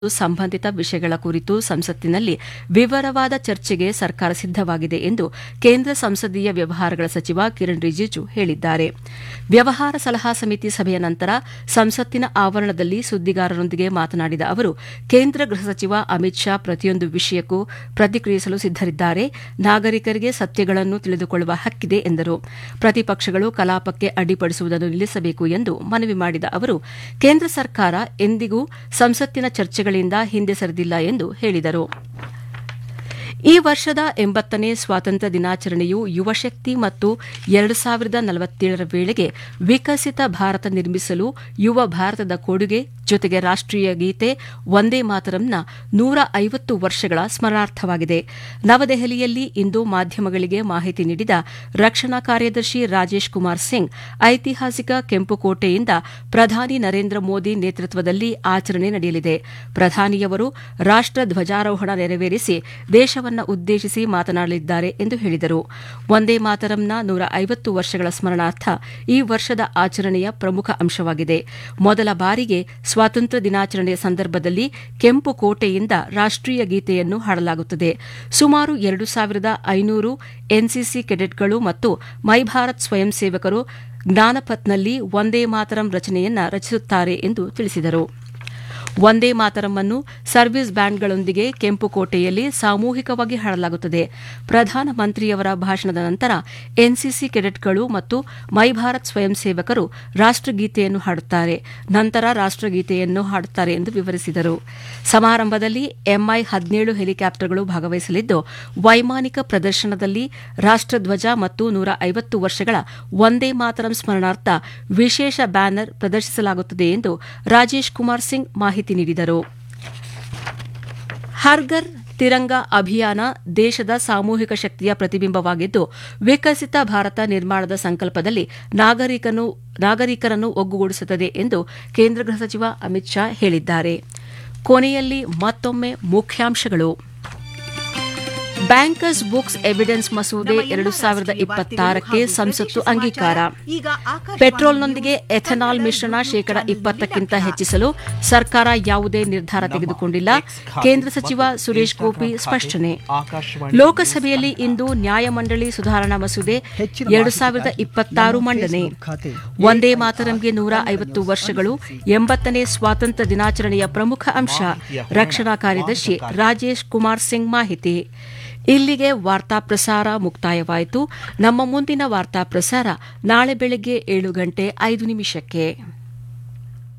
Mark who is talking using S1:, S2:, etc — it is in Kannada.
S1: ಸಂಬಂಧಿತ ವಿಷಯಗಳ ಕುರಿತು ಸಂಸತ್ತಿನಲ್ಲಿ ವಿವರವಾದ ಚರ್ಚೆಗೆ ಸರ್ಕಾರ ಸಿದ್ದವಾಗಿದೆ ಎಂದು ಕೇಂದ್ರ ಸಂಸದೀಯ ವ್ಯವಹಾರಗಳ ಸಚಿವ ಕಿರಣ್ ರಿಜಿಜು ಹೇಳಿದ್ದಾರೆ ವ್ಯವಹಾರ ಸಲಹಾ ಸಮಿತಿ ಸಭೆಯ ನಂತರ ಸಂಸತ್ತಿನ ಆವರಣದಲ್ಲಿ ಸುದ್ದಿಗಾರರೊಂದಿಗೆ ಮಾತನಾಡಿದ ಅವರು ಕೇಂದ್ರ ಗೃಹ ಸಚಿವ ಅಮಿತ್ ಶಾ ಪ್ರತಿಯೊಂದು ವಿಷಯಕ್ಕೂ ಪ್ರತಿಕ್ರಿಯಿಸಲು ಸಿದ್ದರಿದ್ದಾರೆ ನಾಗರಿಕರಿಗೆ ಸತ್ಯಗಳನ್ನು ತಿಳಿದುಕೊಳ್ಳುವ ಹಕ್ಕಿದೆ ಎಂದರು ಪ್ರತಿಪಕ್ಷಗಳು ಕಲಾಪಕ್ಕೆ ಅಡ್ಡಿಪಡಿಸುವುದನ್ನು ನಿಲ್ಲಿಸಬೇಕು ಎಂದು ಮನವಿ ಮಾಡಿದ ಅವರು ಕೇಂದ್ರ ಸರ್ಕಾರ ಎಂದಿಗೂ ಸಂಸತ್ತಿನ ಚರ್ಚೆಗಳಿಂದ ಹಿಂದೆ ಸರಿದಿಲ್ಲ ಎಂದು ಹೇಳಿದರು ಈ ವರ್ಷದ ಎಂಬತ್ತನೇ ಸ್ವಾತಂತ್ರ್ಯ ದಿನಾಚರಣೆಯು ಯುವಶಕ್ತಿ ಮತ್ತು ಎರಡು ಸಾವಿರದ ನಲವತ್ತೇಳರ ವೇಳೆಗೆ ವಿಕಸಿತ ಭಾರತ ನಿರ್ಮಿಸಲು ಯುವ ಭಾರತದ ಕೊಡುಗೆ ಜೊತೆಗೆ ರಾಷ್ಟೀಯ ಗೀತೆ ವಂದೇ ಮಾತರಂನ ನೂರ ಐವತ್ತು ವರ್ಷಗಳ ಸ್ಮರಣಾರ್ಥವಾಗಿದೆ ನವದೆಹಲಿಯಲ್ಲಿ ಇಂದು ಮಾಧ್ಯಮಗಳಿಗೆ ಮಾಹಿತಿ ನೀಡಿದ ರಕ್ಷಣಾ ಕಾರ್ಯದರ್ಶಿ ರಾಜೇಶ್ ಕುಮಾರ್ ಸಿಂಗ್ ಐತಿಹಾಸಿಕ ಕೆಂಪುಕೋಟೆಯಿಂದ ಪ್ರಧಾನಿ ನರೇಂದ್ರ ಮೋದಿ ನೇತೃತ್ವದಲ್ಲಿ ಆಚರಣೆ ನಡೆಯಲಿದೆ ಪ್ರಧಾನಿಯವರು ರಾಷ್ಟ ಧ್ವಜಾರೋಹಣ ನೆರವೇರಿಸಿ ದೇಶವನ್ನು ಉದ್ದೇಶಿಸಿ ಮಾತನಾಡಲಿದ್ದಾರೆ ಎಂದು ಹೇಳಿದರು ವಂದೇ ಮಾತರಂನ ನೂರ ಐವತ್ತು ವರ್ಷಗಳ ಸ್ಮರಣಾರ್ಥ ಈ ವರ್ಷದ ಆಚರಣೆಯ ಪ್ರಮುಖ ಅಂಶವಾಗಿದೆ ಮೊದಲ ಬಾರಿಗೆ ಸ್ವಾತಂತ್ರ್ಯ ದಿನಾಚರಣೆಯ ಸಂದರ್ಭದಲ್ಲಿ ಕೆಂಪು ಕೋಟೆಯಿಂದ ರಾಷ್ಟೀಯ ಗೀತೆಯನ್ನು ಹಾಡಲಾಗುತ್ತದೆ ಸುಮಾರು ಎರಡು ಸಾವಿರದ ಐನೂರು ಎನ್ಸಿಸಿ ಕೆಡೆಟ್ಗಳು ಮತ್ತು ಮೈ ಭಾರತ್ ಸ್ವಯಂ ಸೇವಕರು ಜ್ಞಾನಪಥ್ನಲ್ಲಿ ವಂದೇ ಮಾತರಂ ರಚನೆಯನ್ನ ರಚಿಸುತ್ತಾರೆ ಎಂದು ತಿಳಿಸಿದರು ವಂದೇ ಮಾತರಂ ಅನ್ನು ಸರ್ವಿಸ್ ಬ್ಯಾಂಡ್ಗಳೊಂದಿಗೆ ಕೆಂಪುಕೋಟೆಯಲ್ಲಿ ಸಾಮೂಹಿಕವಾಗಿ ಹಾಡಲಾಗುತ್ತದೆ ಪ್ರಧಾನಮಂತ್ರಿಯವರ ಭಾಷಣದ ನಂತರ ಎನ್ಸಿಸಿ ಕೆಡೆಟ್ಗಳು ಮತ್ತು ಮೈ ಭಾರತ್ ಸ್ವಯಂ ಸೇವಕರು ರಾಷ್ಟಗೀತೆಯನ್ನು ಹಾಡುತ್ತಾರೆ ನಂತರ ರಾಷ್ಟಗೀತೆಯನ್ನು ಹಾಡುತ್ತಾರೆ ಎಂದು ವಿವರಿಸಿದರು ಸಮಾರಂಭದಲ್ಲಿ ಎಂಐ ಹದಿನೇಳು ಹೆಲಿಕಾಪ್ಟರ್ಗಳು ಭಾಗವಹಿಸಲಿದ್ದು ವೈಮಾನಿಕ ಪ್ರದರ್ಶನದಲ್ಲಿ ರಾಷ್ಟಧ್ವಜ ಮತ್ತು ನೂರ ಐವತ್ತು ವರ್ಷಗಳ ವಂದೇ ಮಾತರಂ ಸ್ಮರಣಾರ್ಥ ವಿಶೇಷ ಬ್ಯಾನರ್ ಪ್ರದರ್ಶಿಸಲಾಗುತ್ತದೆ ಎಂದು ರಾಜೇಶ್ ಕುಮಾರ್ ಸಿಂಗ್ ಮಾಹಿತಿ ನೀಡಿದರು ಹರ್ಗರ್ ತಿರಂಗ ಅಭಿಯಾನ ದೇಶದ ಸಾಮೂಹಿಕ ಶಕ್ತಿಯ ಪ್ರತಿಬಿಂಬವಾಗಿದ್ದು ವಿಕಸಿತ ಭಾರತ ನಿರ್ಮಾಣದ ಸಂಕಲ್ಪದಲ್ಲಿ ನಾಗರಿಕರನ್ನು ಒಗ್ಗೂಡಿಸುತ್ತದೆ ಎಂದು ಕೇಂದ್ರ ಗೃಹ ಸಚಿವ ಅಮಿತ್ ಶಾ ಹೇಳಿದ್ದಾರೆ ಕೊನೆಯಲ್ಲಿ ಮತ್ತೊಮ್ಮೆ ಮುಖ್ಯಾಂಶಗಳು ಬ್ಯಾಂಕರ್ಸ್ ಬುಕ್ಸ್ ಎವಿಡೆನ್ಸ್ ಮಸೂದೆ ಎರಡು ಸಾವಿರದ ಇಪ್ಪತ್ತಾರಕ್ಕೆ ಸಂಸತ್ತು ಅಂಗೀಕಾರ ಪೆಟ್ರೋಲ್ನೊಂದಿಗೆ ಎಥೆನಾಲ್ ಮಿಶ್ರಣ ಶೇಕಡ ಇಪ್ಪತ್ತಕ್ಕಿಂತ ಹೆಚ್ಚಿಸಲು ಸರ್ಕಾರ ಯಾವುದೇ ನಿರ್ಧಾರ ತೆಗೆದುಕೊಂಡಿಲ್ಲ ಕೇಂದ್ರ ಸಚಿವ ಸುರೇಶ್ ಗೋಪಿ ಸ್ಪಷ್ಟನೆ ಲೋಕಸಭೆಯಲ್ಲಿ ಇಂದು ನ್ಯಾಯಮಂಡಳಿ ಸುಧಾರಣಾ ಮಸೂದೆ ಎರಡು ಸಾವಿರದ ಇಪ್ಪತ್ತಾರು ಮಂಡನೆ ವಂದೇ ಮಾತರಂಗೆ ನೂರ ಐವತ್ತು ವರ್ಷಗಳು ಎಂಬತ್ತನೇ ಸ್ವಾತಂತ್ರ್ಯ ದಿನಾಚರಣೆಯ ಪ್ರಮುಖ ಅಂಶ ರಕ್ಷಣಾ ಕಾರ್ಯದರ್ಶಿ ರಾಜೇಶ್ ಕುಮಾರ್ ಸಿಂಗ್ ಮಾಹಿತಿ ಇಲ್ಲಿಗೆ ವಾರ್ತಾ ಪ್ರಸಾರ ಮುಕ್ತಾಯವಾಯಿತು ನಮ್ಮ ಮುಂದಿನ ವಾರ್ತಾ ಪ್ರಸಾರ ನಾಳೆ ಬೆಳಗ್ಗೆ ಏಳು ಗಂಟೆ ಐದು ನಿಮಿಷಕ್ಕೆ